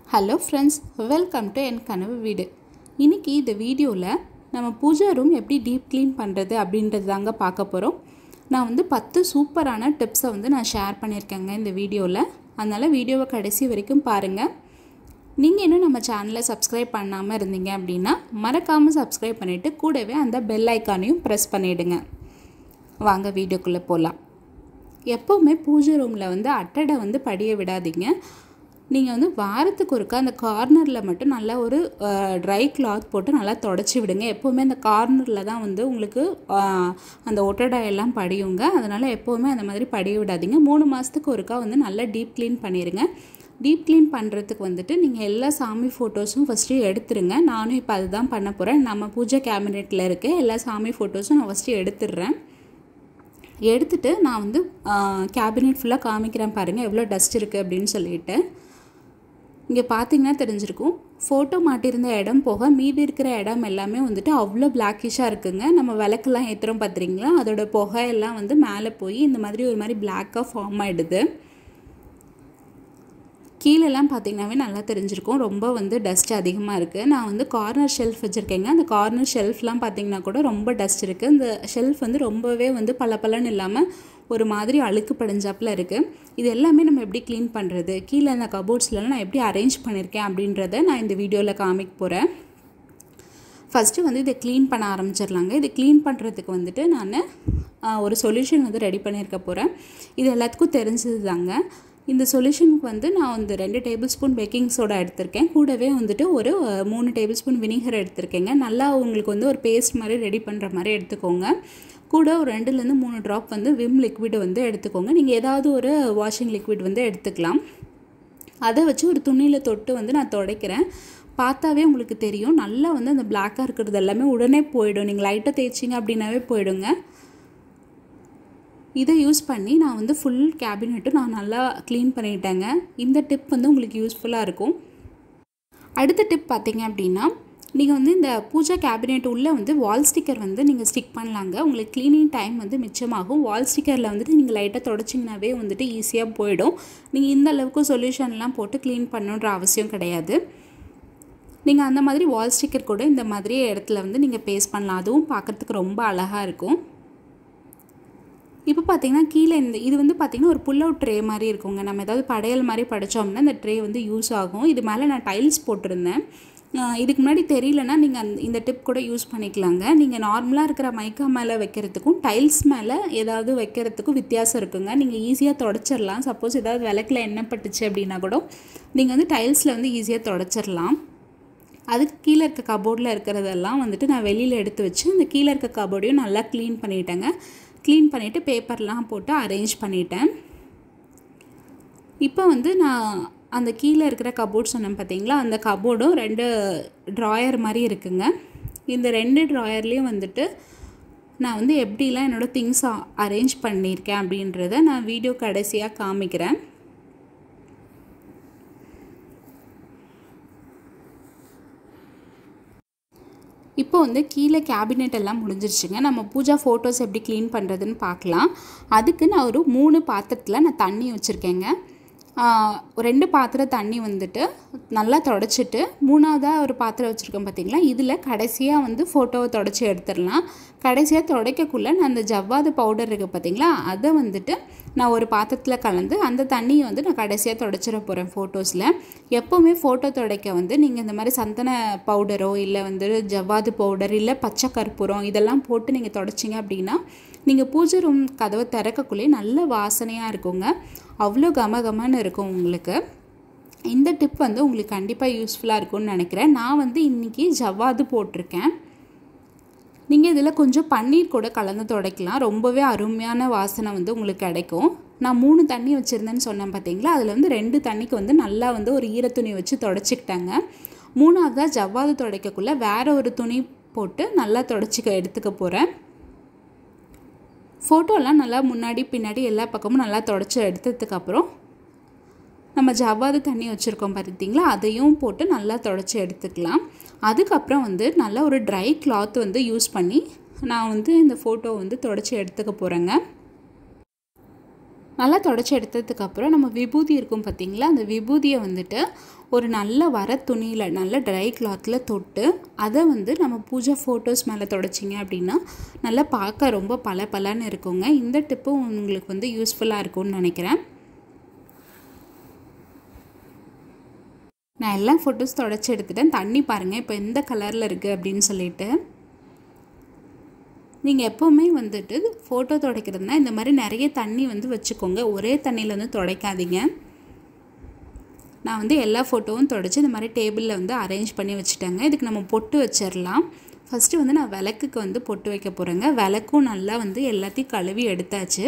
hello friends welcome to என் கனவு வீடு இன்றைக்கி இந்த வீடியோவில் நம்ம பூஜா ரூம் எப்படி டீப் க்ளீன் பண்ணுறது அப்படின்றது தாங்க பார்க்க போகிறோம் நான் வந்து பத்து சூப்பரான டிப்ஸை வந்து நான் ஷேர் பண்ணியிருக்கேங்க இந்த வீடியோவில் அதனால் வீடியோவை கடைசி வரைக்கும் பாருங்கள் நீங்கள் இன்னும் நம்ம சேனலை சப்ஸ்கிரைப் பண்ணாமல் இருந்தீங்க அப்படின்னா மறக்காமல் சப்ஸ்கிரைப் பண்ணிவிட்டு கூடவே அந்த பெல் ஐக்கானையும் ப்ரெஸ் பண்ணிவிடுங்க வாங்க வீடியோக்குள்ளே போகலாம் எப்போவுமே பூஜை ரூமில் வந்து அட்டடை வந்து படிய விடாதீங்க நீங்கள் வந்து வாரத்துக்கு ஒருக்கா அந்த கார்னரில் மட்டும் நல்லா ஒரு ட்ரை கிளாத் போட்டு நல்லா தொடச்சி விடுங்க எப்போவுமே அந்த கார்னரில் தான் வந்து உங்களுக்கு அந்த ஒட்டடை எல்லாம் படியுங்க அதனால் எப்போவுமே அந்த மாதிரி படிய விடாதீங்க மூணு மாதத்துக்கு ஒருக்கா வந்து நல்லா டீப் க்ளீன் பண்ணிடுங்க டீப் க்ளீன் பண்ணுறதுக்கு வந்துட்டு நீங்கள் எல்லா சாமி ஃபோட்டோஸும் ஃபஸ்ட்டு எடுத்துருங்க நானும் இப்போ அதுதான் பண்ண போகிறேன் நம்ம பூஜை கேபினெட்டில் இருக்க எல்லா சாமி ஃபோட்டோஸும் நான் ஃபஸ்ட்டு எடுத்துடுறேன் எடுத்துகிட்டு நான் வந்து கேபினெட் ஃபுல்லாக காமிக்கிறேன் பாருங்கள் எவ்வளோ டஸ்ட் இருக்குது அப்படின்னு சொல்லிட்டு இங்கே பார்த்தீங்கன்னா தெரிஞ்சிருக்கும் ஃபோட்டோ மாட்டியிருந்த இடம் போக மீதி இருக்கிற இடம் எல்லாமே வந்துட்டு அவ்வளோ பிளாக்கிஷாக இருக்குங்க நம்ம விளக்கெல்லாம் ஏற்றுறோம் பார்த்துறீங்களா அதோட புகை எல்லாம் வந்து மேலே போய் இந்த மாதிரி ஒரு மாதிரி பிளாக்காக ஃபார்ம் ஆகிடுது கீழெல்லாம் பார்த்தீங்கன்னாவே நல்லா தெரிஞ்சிருக்கும் ரொம்ப வந்து டஸ்ட் அதிகமாக இருக்குது நான் வந்து கார்னர் ஷெல்ஃப் வச்சுருக்கேங்க அந்த கார்னர் ஷெல்ஃப்லாம் பார்த்தீங்கன்னா கூட ரொம்ப டஸ்ட் இருக்குது இந்த ஷெல்ஃப் வந்து ரொம்பவே வந்து பல பலன்னு இல்லாமல் ஒரு மாதிரி அழுக்கு படிஞ்சாப்பில் இருக்குது இது எல்லாமே நம்ம எப்படி க்ளீன் பண்ணுறது கீழே அந்த கபோர்ட்ஸ்லாம் நான் எப்படி அரேஞ்ச் பண்ணியிருக்கேன் அப்படின்றத நான் இந்த வீடியோவில் காமிக்க போகிறேன் ஃபஸ்ட்டு வந்து இதை க்ளீன் பண்ண ஆரம்பிச்சிடலாங்க இது க்ளீன் பண்ணுறதுக்கு வந்துட்டு நான் ஒரு சொல்யூஷன் வந்து ரெடி பண்ணியிருக்க போகிறேன் இது எல்லாத்துக்கும் தெரிஞ்சது தாங்க இந்த சொல்யூஷனுக்கு வந்து நான் வந்து ரெண்டு டேபிள் ஸ்பூன் பேக்கிங் சோடா எடுத்திருக்கேன் கூடவே வந்துட்டு ஒரு மூணு டேபிள் ஸ்பூன் வினிகர் எடுத்திருக்கேங்க நல்லா உங்களுக்கு வந்து ஒரு பேஸ்ட் மாதிரி ரெடி பண்ணுற மாதிரி எடுத்துக்கோங்க கூட ஒரு ரெண்டுலேருந்து மூணு ட்ராப் வந்து விம் லிக்விட் வந்து எடுத்துக்கோங்க நீங்கள் ஏதாவது ஒரு வாஷிங் லிக்விட் வந்து எடுத்துக்கலாம் அதை வச்சு ஒரு துணியில் தொட்டு வந்து நான் துடைக்கிறேன் பார்த்தாவே உங்களுக்கு தெரியும் நல்லா வந்து அந்த பிளாக்காக இருக்கிறது எல்லாமே உடனே போயிடும் நீங்கள் லைட்டாக தேய்ச்சிங்க அப்படின்னாவே போயிடுங்க இதை யூஸ் பண்ணி நான் வந்து ஃபுல் கேபினெட்டும் நான் நல்லா க்ளீன் பண்ணிட்டேங்க இந்த டிப் வந்து உங்களுக்கு யூஸ்ஃபுல்லாக இருக்கும் அடுத்த டிப் பார்த்தீங்க அப்படின்னா நீங்கள் வந்து இந்த பூஜா கேபினெட் உள்ளே வந்து வால் ஸ்டிக்கர் வந்து நீங்கள் ஸ்டிக் பண்ணலாங்க உங்களுக்கு க்ளீனிங் டைம் வந்து மிச்சமாகும் வால் ஸ்டிக்கரில் வந்துட்டு நீங்கள் லைட்டாக தொடச்சிங்கனாவே வந்துட்டு ஈஸியாக போயிடும் நீங்கள் இந்த அளவுக்கு சொல்யூஷன்லாம் போட்டு க்ளீன் பண்ணுன்ற அவசியம் கிடையாது நீங்கள் அந்த மாதிரி வால் ஸ்டிக்கர் கூட இந்த மாதிரி இடத்துல வந்து நீங்கள் பேஸ்ட் பண்ணலாம் அதுவும் பார்க்குறதுக்கு ரொம்ப அழகாக இருக்கும் இப்போ பார்த்தீங்கன்னா கீழே இந்த இது வந்து பார்த்திங்கன்னா ஒரு புல் அவுட் ட்ரே மாதிரி இருக்குங்க நம்ம ஏதாவது படையல் மாதிரி படித்தோம்னா இந்த ட்ரே வந்து யூஸ் ஆகும் இது மேலே நான் டைல்ஸ் போட்டிருந்தேன் இதுக்கு முன்னாடி தெரியலனா நீங்கள் அந்த இந்த டிப் கூட யூஸ் பண்ணிக்கலாங்க நீங்கள் நார்மலாக இருக்கிற மைக்கா மேலே வைக்கிறதுக்கும் டைல்ஸ் மேலே ஏதாவது வைக்கிறதுக்கும் வித்தியாசம் இருக்குங்க நீங்கள் ஈஸியாக தொடச்சிடலாம் சப்போஸ் ஏதாவது விளக்கில் எண்ணெய் பட்டுச்சு அப்படின்னா கூட நீங்கள் வந்து டைல்ஸில் வந்து ஈஸியாக தொடச்சிடலாம் அதுக்கு கீழே இருக்க கபோர்டில் இருக்கிறதெல்லாம் வந்துட்டு நான் வெளியில் எடுத்து வச்சு அந்த கீழே இருக்க கபோர்டையும் நல்லா க்ளீன் பண்ணிட்டேங்க க்ளீன் பண்ணிவிட்டு பேப்பர்லாம் போட்டு அரேஞ்ச் பண்ணிட்டேன் இப்போ வந்து நான் அந்த கீழே இருக்கிற கபோர்ட் சொன்னேன் பார்த்தீங்களா அந்த கபோர்டும் ரெண்டு ட்ராயர் மாதிரி இருக்குங்க இந்த ரெண்டு ட்ராயர்லேயும் வந்துட்டு நான் வந்து எப்படிலாம் என்னோடய திங்ஸ் அரேஞ்ச் பண்ணியிருக்கேன் அப்படின்றத நான் வீடியோ கடைசியாக காமிக்கிறேன் இப்போ வந்து கீழே கேபினெட் எல்லாம் முடிஞ்சிருச்சுங்க நம்ம பூஜா ஃபோட்டோஸ் எப்படி க்ளீன் பண்ணுறதுன்னு பார்க்கலாம் அதுக்கு நான் ஒரு மூணு பாத்திரத்தில் நான் தண்ணி வச்சுருக்கேங்க ரெண்டு பாத்திரம் தண்ணி வந்துட்டு நல்லா தொடச்சிட்டு மூணாவதாக ஒரு பாத்திரம் வச்சுருக்கேன் பார்த்தீங்களா இதில் கடைசியாக வந்து ஃபோட்டோவை தொடச்சி எடுத்துடலாம் கடைசியாக துடைக்கக்குள்ளே நான் அந்த ஜவ்வாது பவுடர் இருக்குது பார்த்தீங்களா அதை வந்துட்டு நான் ஒரு பாத்திரத்தில் கலந்து அந்த தண்ணியை வந்து நான் கடைசியாக தொடச்சிட போகிறேன் ஃபோட்டோஸில் எப்போவுமே ஃபோட்டோ துடைக்க வந்து நீங்கள் இந்த மாதிரி சந்தன பவுடரோ இல்லை வந்து ஜவ்வாது பவுடர் இல்லை பச்சை கற்பூரம் இதெல்லாம் போட்டு நீங்கள் தொடச்சிங்க அப்படின்னா நீங்கள் பூஜை ரூம் கதவை திறக்கக்குள்ளே நல்ல வாசனையாக இருக்குங்க அவ்வளோ கம கமன்னு இருக்கும் உங்களுக்கு இந்த டிப் வந்து உங்களுக்கு கண்டிப்பாக யூஸ்ஃபுல்லாக இருக்கும்னு நினைக்கிறேன் நான் வந்து இன்றைக்கி ஜவ்வாது போட்டிருக்கேன் நீங்கள் இதில் கொஞ்சம் பன்னீர் கூட கலந்து துடைக்கலாம் ரொம்பவே அருமையான வாசனை வந்து உங்களுக்கு கிடைக்கும் நான் மூணு தண்ணி வச்சுருந்தேன்னு சொன்னேன் பார்த்தீங்களா அதில் வந்து ரெண்டு தண்ணிக்கு வந்து நல்லா வந்து ஒரு ஈரத்துணி வச்சு தொடச்சிக்கிட்டாங்க மூணாவதாக ஜவ்வாது துடைக்கக்குள்ளே வேறு ஒரு துணி போட்டு நல்லா தொடச்சிக்க எடுத்துக்க போகிறேன் ஃபோட்டோலாம் நல்லா முன்னாடி பின்னாடி எல்லா பக்கமும் நல்லா தொடச்சி எடுத்ததுக்கப்புறம் நம்ம ஜவ்வாது தண்ணி வச்சுருக்கோம் பார்த்தீங்களா அதையும் போட்டு நல்லா தொடச்சி எடுத்துக்கலாம் அதுக்கப்புறம் வந்து நல்லா ஒரு ட்ரை கிளாத் வந்து யூஸ் பண்ணி நான் வந்து இந்த ஃபோட்டோ வந்து தொடச்சி எடுத்துக்க போகிறேங்க நல்லா தொடச்சி எடுத்ததுக்கப்புறம் நம்ம விபூதி இருக்கும் பார்த்திங்களா அந்த விபூதியை வந்துட்டு ஒரு நல்ல வர துணியில் நல்ல ட்ரை கிளாத்தில் தொட்டு அதை வந்து நம்ம பூஜை ஃபோட்டோஸ் மேலே தொடச்சிங்க அப்படின்னா நல்லா பார்க்க ரொம்ப பல பலன்னு இருக்குங்க இந்த டிப்பும் உங்களுக்கு வந்து யூஸ்ஃபுல்லாக இருக்கும்னு நினைக்கிறேன் நான் எல்லா ஃபோட்டோஸ் தொடச்சி எடுத்துட்டேன் தண்ணி பாருங்கள் இப்போ எந்த கலரில் இருக்குது அப்படின்னு சொல்லிட்டு நீங்கள் எப்போவுமே வந்துட்டு ஃபோட்டோ துடைக்கிறதுனா இந்த மாதிரி நிறைய தண்ணி வந்து வச்சுக்கோங்க ஒரே தண்ணியில் வந்து துடைக்காதீங்க நான் வந்து எல்லா ஃபோட்டோவும் தொடச்சி இந்த மாதிரி டேபிளில் வந்து அரேஞ்ச் பண்ணி வச்சுட்டேங்க இதுக்கு நம்ம பொட்டு வச்சிடலாம் ஃபஸ்ட்டு வந்து நான் விளக்குக்கு வந்து பொட்டு வைக்க போகிறேங்க விளக்கும் நல்லா வந்து எல்லாத்தையும் கழுவி எடுத்தாச்சு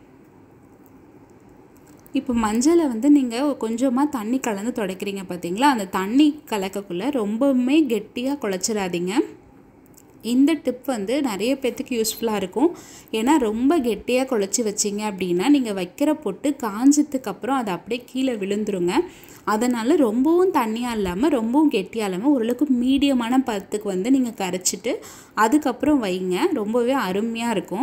இப்போ மஞ்சளை வந்து நீங்கள் கொஞ்சமாக தண்ணி கலந்து துடைக்கிறீங்க பார்த்தீங்களா அந்த தண்ணி கலக்கக்குள்ளே ரொம்பவுமே கெட்டியாக குழச்சிடாதீங்க இந்த டிப் வந்து நிறைய பேர்த்துக்கு யூஸ்ஃபுல்லாக இருக்கும் ஏன்னா ரொம்ப கெட்டியாக குழச்சி வச்சிங்க அப்படின்னா நீங்கள் வைக்கிற பொட்டு காஞ்சதுக்கப்புறம் அது அப்படியே கீழே விழுந்துருங்க அதனால் ரொம்பவும் தண்ணியாக இல்லாமல் ரொம்பவும் கெட்டியாக இல்லாமல் ஓரளவுக்கு மீடியமான பதத்துக்கு வந்து நீங்கள் கரைச்சிட்டு அதுக்கப்புறம் வைங்க ரொம்பவே அருமையாக இருக்கும்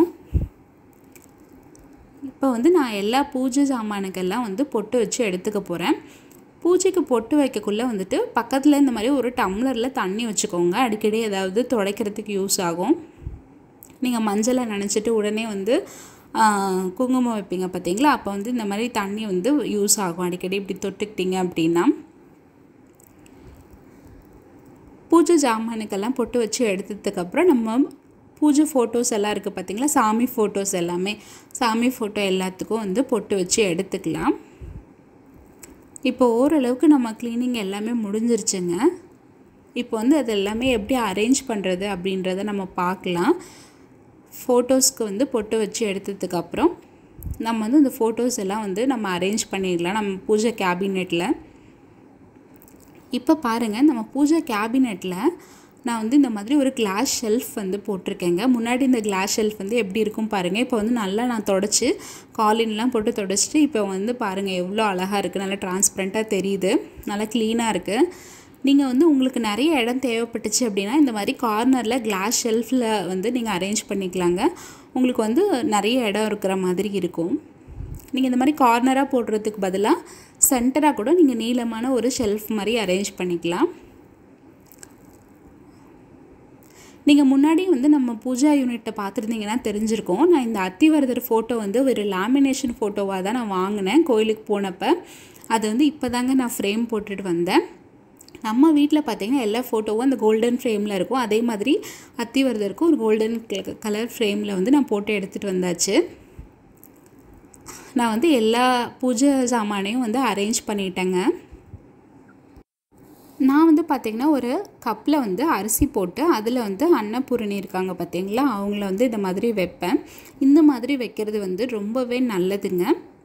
இப்போ வந்து நான் எல்லா பூஜை சாமானுக்கெல்லாம் வந்து பொட்டு வச்சு எடுத்துக்க போகிறேன் பூஜைக்கு பொட்டு வைக்கக்குள்ளே வந்துட்டு பக்கத்தில் இந்த மாதிரி ஒரு டம்ளரில் தண்ணி வச்சுக்கோங்க அடிக்கடி ஏதாவது துடைக்கிறதுக்கு யூஸ் ஆகும் நீங்கள் மஞ்சளை நினச்சிட்டு உடனே வந்து குங்குமம் வைப்பீங்க பார்த்தீங்களா அப்போ வந்து இந்த மாதிரி தண்ணி வந்து யூஸ் ஆகும் அடிக்கடி இப்படி தொட்டுக்கிட்டீங்க அப்படின்னா பூஜை ஜாமானுக்கெல்லாம் பொட்டு வச்சு எடுத்ததுக்கப்புறம் நம்ம பூஜை ஃபோட்டோஸ் எல்லாம் இருக்குது பார்த்திங்களா சாமி ஃபோட்டோஸ் எல்லாமே சாமி ஃபோட்டோ எல்லாத்துக்கும் வந்து பொட்டு வச்சு எடுத்துக்கலாம் இப்போ ஓரளவுக்கு நம்ம க்ளீனிங் எல்லாமே முடிஞ்சிருச்சுங்க இப்போ வந்து அது எல்லாமே எப்படி அரேஞ்ச் பண்ணுறது அப்படின்றத நம்ம பார்க்கலாம் ஃபோட்டோஸ்க்கு வந்து பொட்டு வச்சு எடுத்ததுக்கப்புறம் நம்ம வந்து இந்த ஃபோட்டோஸ் எல்லாம் வந்து நம்ம அரேஞ்ச் பண்ணிடலாம் நம்ம பூஜை கேபினெட்டில் இப்போ பாருங்கள் நம்ம பூஜை கேபினெட்டில் நான் வந்து இந்த மாதிரி ஒரு கிளாஸ் ஷெல்ஃப் வந்து போட்டிருக்கேங்க முன்னாடி இந்த கிளாஸ் ஷெல்ஃப் வந்து எப்படி இருக்கும் பாருங்கள் இப்போ வந்து நல்லா நான் தொடச்சி காலின்லாம் போட்டு தொடச்சிட்டு இப்போ வந்து பாருங்கள் எவ்வளோ அழகாக இருக்குது நல்லா டிரான்ஸ்பரண்ட்டாக தெரியுது நல்லா க்ளீனாக இருக்குது நீங்கள் வந்து உங்களுக்கு நிறைய இடம் தேவைப்பட்டுச்சு அப்படின்னா இந்த மாதிரி கார்னரில் கிளாஸ் ஷெல்ஃபில் வந்து நீங்கள் அரேஞ்ச் பண்ணிக்கலாங்க உங்களுக்கு வந்து நிறைய இடம் இருக்கிற மாதிரி இருக்கும் நீங்கள் இந்த மாதிரி கார்னராக போடுறதுக்கு பதிலாக சென்டராக கூட நீங்கள் நீளமான ஒரு ஷெல்ஃப் மாதிரி அரேஞ்ச் பண்ணிக்கலாம் நீங்கள் முன்னாடி வந்து நம்ம பூஜா யூனிட்டை பார்த்துருந்தீங்கன்னா தெரிஞ்சிருக்கோம் நான் இந்த அத்திவரதர் ஃபோட்டோ வந்து ஒரு லேமினேஷன் ஃபோட்டோவாக தான் நான் வாங்கினேன் கோயிலுக்கு போனப்போ அது வந்து இப்போ தாங்க நான் ஃப்ரேம் போட்டுட்டு வந்தேன் நம்ம வீட்டில் பார்த்தீங்கன்னா எல்லா ஃபோட்டோவும் அந்த கோல்டன் ஃப்ரேமில் இருக்கும் அதே மாதிரி அத்திவரதருக்கும் ஒரு கோல்டன் கலர் ஃப்ரேமில் வந்து நான் போட்டு எடுத்துகிட்டு வந்தாச்சு நான் வந்து எல்லா பூஜை சாமானையும் வந்து அரேஞ்ச் பண்ணிட்டேங்க நான் வந்து பார்த்திங்கன்னா ஒரு கப்பில் வந்து அரிசி போட்டு அதில் வந்து அன்னபூரணி இருக்காங்க பார்த்தீங்களா அவங்கள வந்து இந்த மாதிரி வைப்பேன் இந்த மாதிரி வைக்கிறது வந்து ரொம்பவே நல்லதுங்க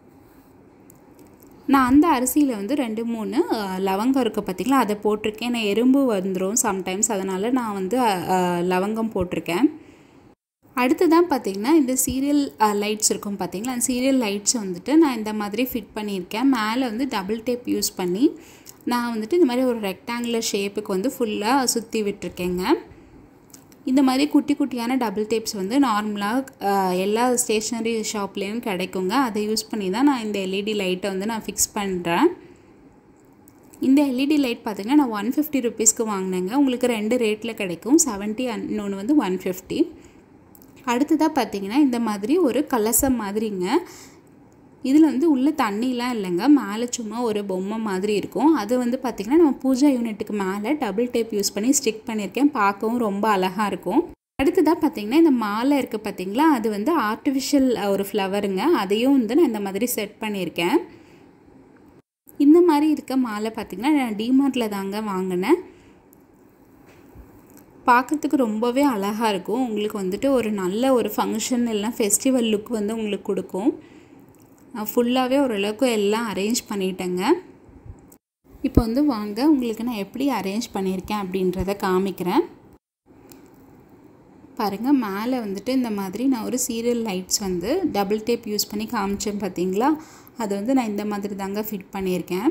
நான் அந்த அரிசியில் வந்து ரெண்டு மூணு லவங்கம் இருக்குது பார்த்திங்களா அதை போட்டிருக்கேன் நான் எறும்பு வந்துடும் சம்டைம்ஸ் அதனால் நான் வந்து லவங்கம் போட்டிருக்கேன் அடுத்ததான் பார்த்திங்கன்னா இந்த சீரியல் லைட்ஸ் இருக்கும் பார்த்திங்களா அந்த சீரியல் லைட்ஸ் வந்துட்டு நான் இந்த மாதிரி ஃபிட் பண்ணியிருக்கேன் மேலே வந்து டபுள் டேப் யூஸ் பண்ணி நான் வந்துட்டு இந்த மாதிரி ஒரு ரெக்டாங்குலர் ஷேப்புக்கு வந்து ஃபுல்லாக சுற்றி விட்டுருக்கேங்க இந்த மாதிரி குட்டி குட்டியான டபுள் டேப்ஸ் வந்து நார்மலாக எல்லா ஸ்டேஷ்னரி ஷாப்லேயும் கிடைக்குங்க அதை யூஸ் பண்ணி தான் நான் இந்த எல்இடி லைட்டை வந்து நான் ஃபிக்ஸ் பண்ணுறேன் இந்த எல்இடி லைட் பார்த்திங்கன்னா நான் ஒன் ஃபிஃப்டி ருபீஸ்க்கு வாங்கினேங்க உங்களுக்கு ரெண்டு ரேட்டில் கிடைக்கும் செவன்ட்டி இன்னொன்று வந்து ஒன் ஃபிஃப்டி அடுத்ததாக பார்த்திங்கன்னா இந்த மாதிரி ஒரு கலசம் மாதிரிங்க இதில் வந்து உள்ளே தண்ணிலாம் இல்லைங்க மேலே சும்மா ஒரு பொம்மை மாதிரி இருக்கும் அது வந்து பார்த்திங்கன்னா நம்ம பூஜா யூனிட்டுக்கு மேலே டபுள் டேப் யூஸ் பண்ணி ஸ்டிக் பண்ணியிருக்கேன் பார்க்கவும் ரொம்ப அழகாக இருக்கும் அடுத்ததாக பார்த்திங்கன்னா இந்த மாலை இருக்குது பார்த்திங்களா அது வந்து ஆர்டிஃபிஷியல் ஒரு ஃப்ளவருங்க அதையும் வந்து நான் இந்த மாதிரி செட் பண்ணியிருக்கேன் இந்த மாதிரி இருக்க மாலை பார்த்திங்கன்னா நான் டிமார்ட்டில் தாங்க வாங்கினேன் பார்க்குறதுக்கு ரொம்பவே அழகாக இருக்கும் உங்களுக்கு வந்துட்டு ஒரு நல்ல ஒரு ஃபங்க்ஷன் இல்லைனா ஃபெஸ்டிவல் லுக் வந்து உங்களுக்கு கொடுக்கும் நான் ஃபுல்லாகவே ஓரளவுக்கு எல்லாம் அரேஞ்ச் பண்ணிட்டேங்க இப்போ வந்து வாங்க உங்களுக்கு நான் எப்படி அரேஞ்ச் பண்ணியிருக்கேன் அப்படின்றத காமிக்கிறேன் பாருங்கள் மேலே வந்துட்டு இந்த மாதிரி நான் ஒரு சீரியல் லைட்ஸ் வந்து டபுள் டேப் யூஸ் பண்ணி காமிச்சேன் பார்த்தீங்களா அது வந்து நான் இந்த மாதிரி தாங்க ஃபிட் பண்ணியிருக்கேன்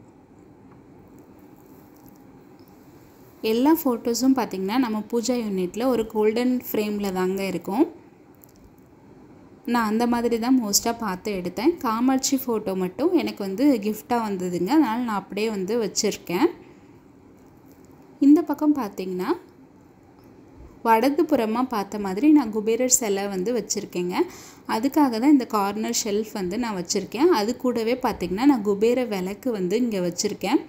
எல்லா ஃபோட்டோஸும் பார்த்திங்கன்னா நம்ம பூஜா யூனிட்டில் ஒரு கோல்டன் ஃப்ரேமில் தாங்க இருக்கும் நான் அந்த மாதிரி தான் மோஸ்ட்டாக பார்த்து எடுத்தேன் காமாட்சி ஃபோட்டோ மட்டும் எனக்கு வந்து கிஃப்டாக வந்ததுங்க அதனால் நான் அப்படியே வந்து வச்சுருக்கேன் இந்த பக்கம் பார்த்தீங்கன்னா வடது புறமாக பார்த்த மாதிரி நான் குபேரர் சிலை வந்து வச்சுருக்கேங்க அதுக்காக தான் இந்த கார்னர் ஷெல்ஃப் வந்து நான் வச்சுருக்கேன் அது கூடவே பார்த்திங்கன்னா நான் குபேர விளக்கு வந்து இங்கே வச்சுருக்கேன்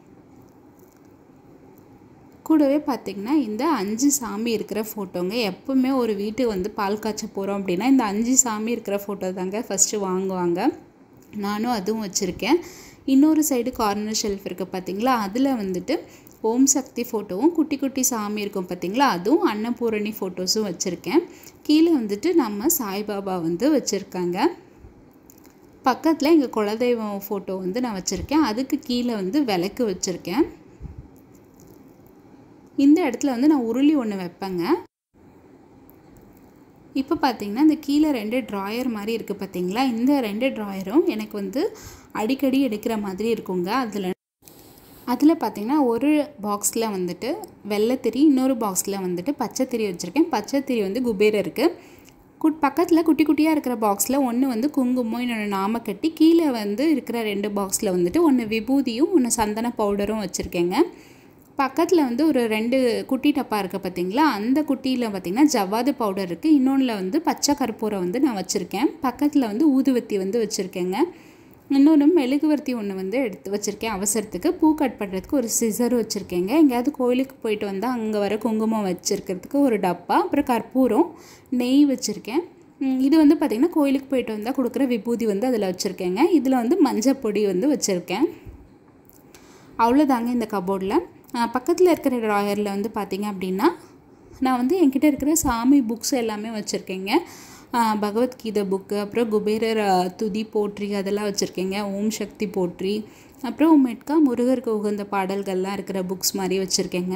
கூடவே பார்த்திங்கன்னா இந்த அஞ்சு சாமி இருக்கிற ஃபோட்டோங்க எப்போவுமே ஒரு வீட்டுக்கு வந்து பால் காய்ச்ச போகிறோம் அப்படின்னா இந்த அஞ்சு சாமி இருக்கிற ஃபோட்டோ தாங்க ஃபஸ்ட்டு வாங்குவாங்க நானும் அதுவும் வச்சுருக்கேன் இன்னொரு சைடு கார்னர் ஷெல்ஃப் இருக்குது பார்த்தீங்களா அதில் வந்துட்டு ஓம் சக்தி ஃபோட்டோவும் குட்டி குட்டி சாமி இருக்கும் பார்த்தீங்களா அதுவும் அன்னபூரணி ஃபோட்டோஸும் வச்சுருக்கேன் கீழே வந்துட்டு நம்ம சாய்பாபா வந்து வச்சுருக்காங்க பக்கத்தில் எங்கள் குலதெய்வம் ஃபோட்டோ வந்து நான் வச்சுருக்கேன் அதுக்கு கீழே வந்து விளக்கு வச்சுருக்கேன் இந்த இடத்துல வந்து நான் உருளி ஒன்று வைப்பேங்க இப்போ பார்த்தீங்கன்னா இந்த கீழே ரெண்டு ட்ராயர் மாதிரி இருக்குது பார்த்தீங்களா இந்த ரெண்டு ட்ராயரும் எனக்கு வந்து அடிக்கடி எடுக்கிற மாதிரி இருக்குங்க அதில் அதில் பார்த்தீங்கன்னா ஒரு பாக்ஸில் வந்துட்டு வெள்ளைத்திரி இன்னொரு பாக்ஸில் வந்துட்டு பச்சைத்திரி வச்சுருக்கேன் பச்சைத்திரி வந்து குபேரர் இருக்குது குட் பக்கத்தில் குட்டி குட்டியாக இருக்கிற பாக்ஸில் ஒன்று வந்து குங்குமம் இன்னொன்று நாமக்கட்டி கீழே வந்து இருக்கிற ரெண்டு பாக்ஸில் வந்துட்டு ஒன்று விபூதியும் ஒன்று சந்தன பவுடரும் வச்சுருக்கேங்க பக்கத்தில் வந்து ஒரு ரெண்டு குட்டி டப்பா இருக்குது பார்த்தீங்களா அந்த குட்டியில் பார்த்திங்கன்னா ஜவ்வாது பவுடர் இருக்குது இன்னொன்றில் வந்து பச்சை கற்பூரம் வந்து நான் வச்சுருக்கேன் பக்கத்தில் வந்து ஊதுவத்தி வந்து வச்சுருக்கேங்க இன்னொன்று மெழுகுவர்த்தி ஒன்று வந்து எடுத்து வச்சுருக்கேன் அவசரத்துக்கு பூ கட் பண்ணுறதுக்கு ஒரு சிசர் வச்சுருக்கேங்க எங்கேயாவது கோயிலுக்கு போயிட்டு வந்தால் அங்கே வர குங்குமம் வச்சுருக்கிறதுக்கு ஒரு டப்பா அப்புறம் கற்பூரம் நெய் வச்சுருக்கேன் இது வந்து பார்த்திங்கன்னா கோயிலுக்கு போயிட்டு வந்தால் கொடுக்குற விபூதி வந்து அதில் வச்சுருக்கேங்க இதில் வந்து மஞ்சள் பொடி வந்து வச்சுருக்கேன் அவ்வளோதாங்க இந்த கபோர்டில் பக்கத்தில் இருக்கிற ட்ராயரில் வந்து பார்த்திங்க அப்படின்னா நான் வந்து என்கிட்ட இருக்கிற சாமி புக்ஸ் எல்லாமே வச்சுருக்கேங்க பகவத்கீதை புக்கு அப்புறம் குபேரர் துதி போற்றி அதெல்லாம் வச்சுருக்கேங்க ஓம் சக்தி போற்றி அப்புறம் மெட்கா முருகருக்கு உகந்த பாடல்கள்லாம் இருக்கிற புக்ஸ் மாதிரி வச்சுருக்கேங்க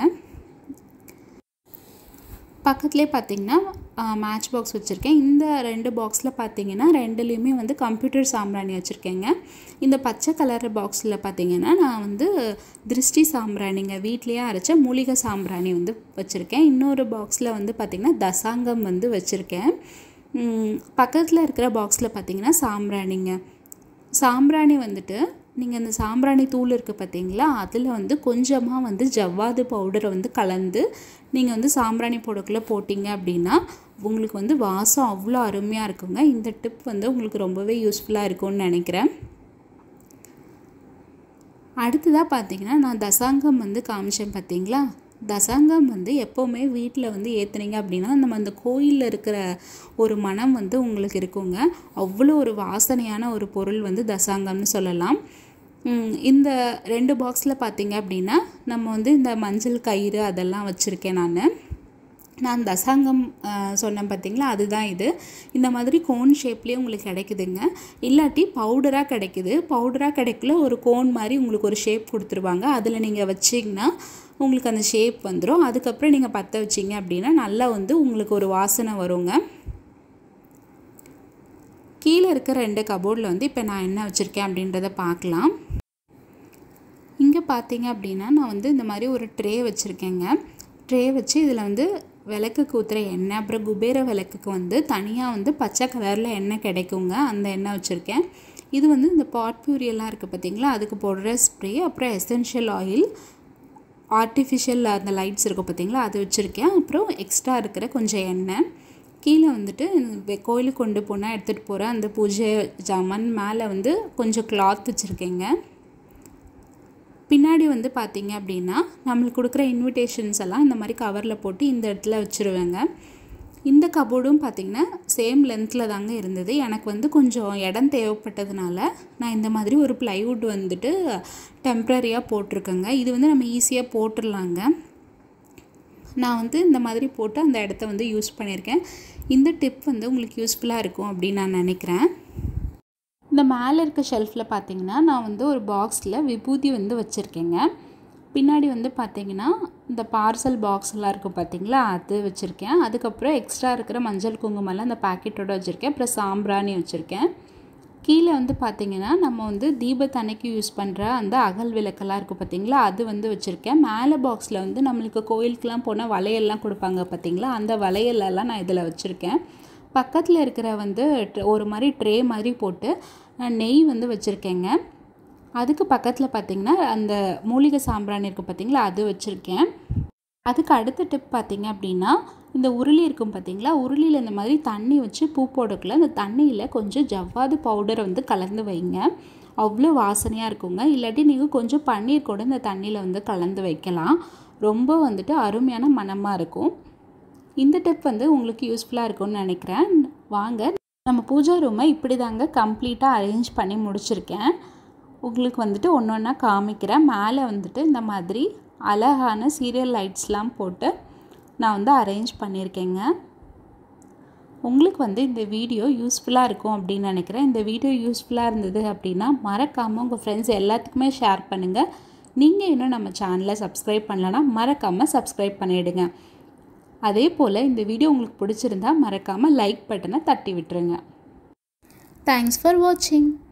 பக்கத்துலேயே பார்த்தீங்கன்னா மேட்ச் பாக்ஸ் வச்சுருக்கேன் இந்த ரெண்டு பாக்ஸில் பார்த்தீங்கன்னா ரெண்டுலேயுமே வந்து கம்ப்யூட்டர் சாம்பிராணி வச்சுருக்கேங்க இந்த பச்சை கலர் பாக்ஸில் பார்த்தீங்கன்னா நான் வந்து திருஷ்டி சாம்பிராணிங்க வீட்லேயே அரைச்ச மூலிகை சாம்பிராணி வந்து வச்சுருக்கேன் இன்னொரு பாக்ஸில் வந்து பார்த்திங்கன்னா தசாங்கம் வந்து வச்சுருக்கேன் பக்கத்தில் இருக்கிற பாக்ஸில் பார்த்தீங்கன்னா சாம்பிராணிங்க சாம்பிராணி வந்துட்டு நீங்கள் இந்த சாம்பிராணி தூள் இருக்குது பார்த்தீங்களா அதில் வந்து கொஞ்சமாக வந்து ஜவ்வாது பவுடரை வந்து கலந்து நீங்கள் வந்து சாம்பிராணி பொருட்களை போட்டிங்க அப்படின்னா உங்களுக்கு வந்து வாசம் அவ்வளோ அருமையாக இருக்குங்க இந்த டிப் வந்து உங்களுக்கு ரொம்பவே யூஸ்ஃபுல்லாக இருக்கும்னு நினைக்கிறேன் அடுத்ததாக பார்த்தீங்கன்னா நான் தசாங்கம் வந்து காமிச்சேன் பார்த்தீங்களா தசாங்கம் வந்து எப்போவுமே வீட்டில் வந்து ஏற்றுனீங்க அப்படின்னா நம்ம அந்த கோயிலில் இருக்கிற ஒரு மனம் வந்து உங்களுக்கு இருக்குங்க அவ்வளோ ஒரு வாசனையான ஒரு பொருள் வந்து தசாங்கம்னு சொல்லலாம் இந்த ரெண்டு பாக்ஸில் பார்த்தீங்க அப்படின்னா நம்ம வந்து இந்த மஞ்சள் கயிறு அதெல்லாம் வச்சுருக்கேன் நான் நான் தசாங்கம் சொன்னேன் பார்த்தீங்களா அதுதான் இது இந்த மாதிரி கோன் ஷேப்லேயே உங்களுக்கு கிடைக்குதுங்க இல்லாட்டி பவுடராக கிடைக்குது பவுடராக கிடைக்கல ஒரு கோன் மாதிரி உங்களுக்கு ஒரு ஷேப் கொடுத்துருவாங்க அதில் நீங்கள் வச்சிங்கன்னா உங்களுக்கு அந்த ஷேப் வந்துடும் அதுக்கப்புறம் நீங்கள் பற்ற வச்சிங்க அப்படின்னா நல்லா வந்து உங்களுக்கு ஒரு வாசனை வருங்க கீழே இருக்க ரெண்டு கபோர்டில் வந்து இப்போ நான் என்ன வச்சுருக்கேன் அப்படின்றத பார்க்கலாம் இங்கே பார்த்தீங்க அப்படின்னா நான் வந்து இந்த மாதிரி ஒரு ட்ரே வச்சுருக்கேங்க ட்ரே வச்சு இதில் வந்து விளக்குக்கு ஊற்றுற எண்ணெய் அப்புறம் குபேர விளக்குக்கு வந்து தனியாக வந்து பச்சை கலரில் எண்ணெய் கிடைக்குங்க அந்த எண்ணெய் வச்சுருக்கேன் இது வந்து இந்த பாட் பியூரியெல்லாம் இருக்குது பார்த்தீங்களா அதுக்கு போடுற ஸ்ப்ரே அப்புறம் எசென்ஷியல் ஆயில் ஆர்டிஃபிஷியல் அந்த லைட்ஸ் இருக்கும் பார்த்தீங்களா அது வச்சுருக்கேன் அப்புறம் எக்ஸ்ட்ரா இருக்கிற கொஞ்சம் எண்ணெய் கீழே வந்துட்டு கோயிலுக்கு கொண்டு போனால் எடுத்துகிட்டு போகிற அந்த பூஜை ஜாமான் மேலே வந்து கொஞ்சம் கிளாத் வச்சுருக்கேங்க பின்னாடி வந்து பார்த்தீங்க அப்படின்னா நம்மளுக்கு கொடுக்குற இன்விடேஷன்ஸ் எல்லாம் இந்த மாதிரி கவரில் போட்டு இந்த இடத்துல வச்சுருவேங்க இந்த கபோர்டும் பார்த்திங்கன்னா சேம் லென்த்தில் தாங்க இருந்தது எனக்கு வந்து கொஞ்சம் இடம் தேவைப்பட்டதுனால நான் இந்த மாதிரி ஒரு ப்ளைவுட் வந்துட்டு டெம்ப்ரரியாக போட்டிருக்கேங்க இது வந்து நம்ம ஈஸியாக போட்டுடலாங்க நான் வந்து இந்த மாதிரி போட்டு அந்த இடத்த வந்து யூஸ் பண்ணியிருக்கேன் இந்த டிப் வந்து உங்களுக்கு யூஸ்ஃபுல்லாக இருக்கும் அப்படின்னு நான் நினைக்கிறேன் இந்த மேலே இருக்க ஷெல்ஃபில் பார்த்தீங்கன்னா நான் வந்து ஒரு பாக்ஸில் விபூதி வந்து வச்சுருக்கேங்க பின்னாடி வந்து பார்த்தீங்கன்னா இந்த பார்சல் பாக்ஸ் எல்லாம் இருக்கும் பார்த்தீங்களா அது வச்சுருக்கேன் அதுக்கப்புறம் எக்ஸ்ட்ரா இருக்கிற மஞ்சள் குங்குமம்லாம் அந்த பாக்கெட்டோட வச்சுருக்கேன் அப்புறம் சாம்பிராணி வச்சுருக்கேன் கீழே வந்து பார்த்தீங்கன்னா நம்ம வந்து தீபத்தன்னைக்கு யூஸ் பண்ணுற அந்த அகல் விளக்கெல்லாம் இருக்குது பார்த்தீங்களா அது வந்து வச்சுருக்கேன் மேலே பாக்ஸில் வந்து நம்மளுக்கு கோயிலுக்கெலாம் போனால் வளையல்லாம் கொடுப்பாங்க பார்த்தீங்களா அந்த வளையலெல்லாம் நான் இதில் வச்சுருக்கேன் பக்கத்தில் இருக்கிற வந்து tr- ஒரு மாதிரி ட்ரே மாதிரி போட்டு நான் நெய் வந்து வச்சுருக்கேங்க அதுக்கு பக்கத்தில் பார்த்திங்கன்னா அந்த மூலிகை சாம்பிராணி இருக்குது பார்த்தீங்களா அது வச்சுருக்கேன் அதுக்கு அடுத்த டிப் பார்த்தீங்க அப்படின்னா இந்த உருளி இருக்கும் பார்த்தீங்களா உருளியில் இந்த மாதிரி தண்ணி வச்சு பூ போடக்குள்ள அந்த தண்ணியில் கொஞ்சம் ஜவ்வாது பவுடரை வந்து கலந்து வைங்க அவ்வளோ வாசனையாக இருக்குங்க இல்லாட்டி நீங்கள் கொஞ்சம் பன்னீர் கூட இந்த தண்ணியில் வந்து கலந்து வைக்கலாம் ரொம்ப வந்துட்டு அருமையான மணமாக இருக்கும் இந்த டிப் வந்து உங்களுக்கு யூஸ்ஃபுல்லாக இருக்கும்னு நினைக்கிறேன் வாங்க நம்ம பூஜா ரூமை இப்படி தாங்க கம்ப்ளீட்டாக அரேஞ்ச் பண்ணி முடிச்சிருக்கேன் உங்களுக்கு வந்துட்டு ஒன்று ஒன்றா காமிக்கிறேன் மேலே வந்துட்டு இந்த மாதிரி அழகான சீரியல் லைட்ஸ்லாம் போட்டு நான் வந்து அரேஞ்ச் பண்ணியிருக்கேங்க உங்களுக்கு வந்து இந்த வீடியோ யூஸ்ஃபுல்லாக இருக்கும் அப்படின்னு நினைக்கிறேன் இந்த வீடியோ யூஸ்ஃபுல்லாக இருந்தது அப்படின்னா மறக்காமல் உங்கள் ஃப்ரெண்ட்ஸ் எல்லாத்துக்குமே ஷேர் பண்ணுங்கள் நீங்கள் இன்னும் நம்ம சேனலை சப்ஸ்கிரைப் பண்ணலன்னா மறக்காமல் சப்ஸ்கிரைப் பண்ணிவிடுங்க அதே போல் இந்த வீடியோ உங்களுக்கு பிடிச்சிருந்தா மறக்காமல் லைக் பட்டனை தட்டி விட்டுருங்க தேங்க்ஸ் ஃபார் வாட்சிங்